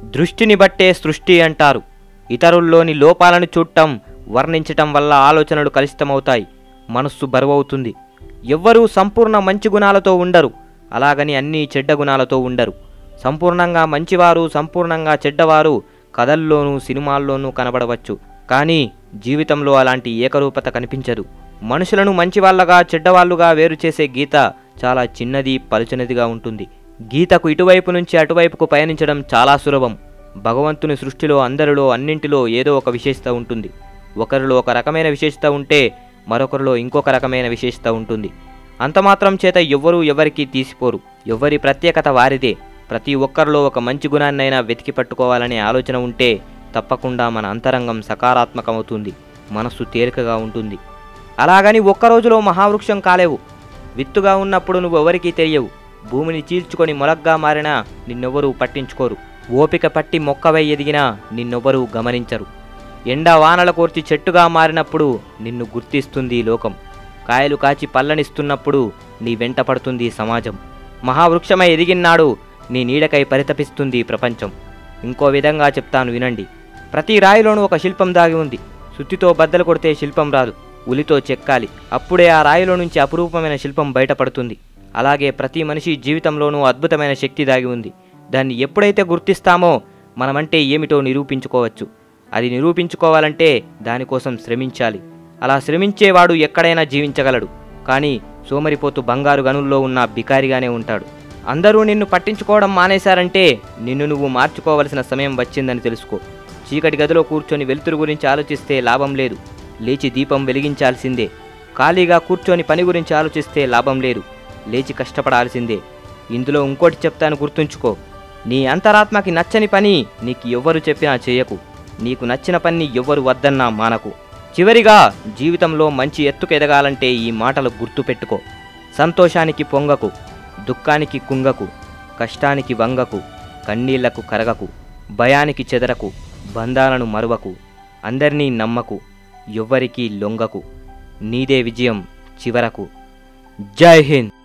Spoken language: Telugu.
దృష్టిని బట్టే సృష్టి అంటారు ఇతరుల్లోని లోపాలను చూడటం వర్ణించటం వల్ల ఆలోచనలు కలుషితమవుతాయి మనస్సు బరువవుతుంది ఎవ్వరూ సంపూర్ణ మంచి గుణాలతో ఉండరు అలాగని అన్నీ చెడ్డ గుణాలతో ఉండరు సంపూర్ణంగా మంచివారు సంపూర్ణంగా చెడ్డవారు కథల్లోనూ సినిమాల్లోనూ కనబడవచ్చు కానీ జీవితంలో అలాంటి ఏకరూపత కనిపించదు మనుషులను మంచివాళ్ళగా చెడ్డవాళ్ళుగా వేరు చేసే గీత చాలా చిన్నది పలుచనిదిగా ఉంటుంది గీతకు ఇటువైపు నుంచి అటువైపుకు పయనించడం చాలా సులభం భగవంతుని సృష్టిలో అందరిలో అన్నింటిలో ఏదో ఒక విశేషత ఉంటుంది ఒకరిలో ఒక రకమైన విశేషత ఉంటే మరొకరిలో ఇంకొక రకమైన విశేషత ఉంటుంది అంతమాత్రం చేత ఎవ్వరూ ఎవరికీ తీసిపోరు ఎవ్వరి ప్రత్యేకత వారిదే ప్రతి ఒక్కరిలో ఒక మంచి గుణాన్నైనా వెతికి పట్టుకోవాలనే ఆలోచన ఉంటే తప్పకుండా మన అంతరంగం సకారాత్మకమవుతుంది మనస్సు తేలికగా ఉంటుంది అలాగని ఒక్క రోజులో మహావృక్షం కాలేవు విత్తుగా ఉన్నప్పుడు నువ్వు ఎవరికీ తెలియవు భూమిని చీల్చుకొని మొలగ్గా మారినా నిన్నెవ్వరూ పట్టించుకోరు ఓపిక పట్టి మొక్కవై ఎదిగినా నిన్నెవ్వరూ గమనించరు ఎండా వానల కోర్చి చెట్టుగా మారినప్పుడు నిన్ను గుర్తిస్తుంది ఈ లోకం కాయలు కాచి పల్లనిస్తున్నప్పుడు నీ వెంట పడుతుంది ఈ సమాజం మహావృక్షమై ఎదిగినాడు నీ నీడకై పరితపిస్తుంది ఈ ప్రపంచం ఇంకో విధంగా చెప్తాను వినండి ప్రతి రాయిలోనూ ఒక శిల్పం దాగి ఉంది సుత్తితో బద్దలు కొడితే శిల్పం రాదు ఉలితో చెక్కాలి అప్పుడే ఆ రాయిలో నుంచి అపురూపమైన శిల్పం బయటపడుతుంది అలాగే ప్రతి మనిషి జీవితంలోనూ అద్భుతమైన శక్తి దాగి ఉంది దాన్ని ఎప్పుడైతే గుర్తిస్తామో మనమంటే ఏమిటో నిరూపించుకోవచ్చు అది నిరూపించుకోవాలంటే దానికోసం శ్రమించాలి అలా శ్రమించేవాడు ఎక్కడైనా జీవించగలడు కానీ సోమరిపోతు బంగారు గనుల్లో ఉన్న బికారిగానే ఉంటాడు అందరూ నిన్ను పట్టించుకోవడం మానేశారంటే నిన్ను నువ్వు మార్చుకోవలసిన సమయం వచ్చిందని తెలుసుకో చీకటి గదిలో కూర్చొని వెలుతురు గురించి ఆలోచిస్తే లాభం లేదు లేచి దీపం వెలిగించాల్సిందే ఖాళీగా కూర్చొని పని గురించి ఆలోచిస్తే లాభం లేదు లేచి కష్టపడాల్సిందే ఇందులో ఇంకోటి చెప్తాను గుర్తుంచుకో నీ అంతరాత్మకి నచ్చని పని నీకు ఎవ్వరు చెప్పినా చేయకు నీకు నచ్చిన పని ఎవ్వరు వద్దన్నా మానకు చివరిగా జీవితంలో మంచి ఎత్తుకు ఎదగాలంటే ఈ మాటలు గుర్తుపెట్టుకో సంతోషానికి పొంగకు దుఃఖానికి కుంగకు కష్టానికి వంగకు కన్నీళ్లకు కరగకు భయానికి చెదరకు బంధాలను మరువకు అందరినీ నమ్మకు ఎవ్వరికీ లొంగకు నీదే విజయం చివరకు జై హింద్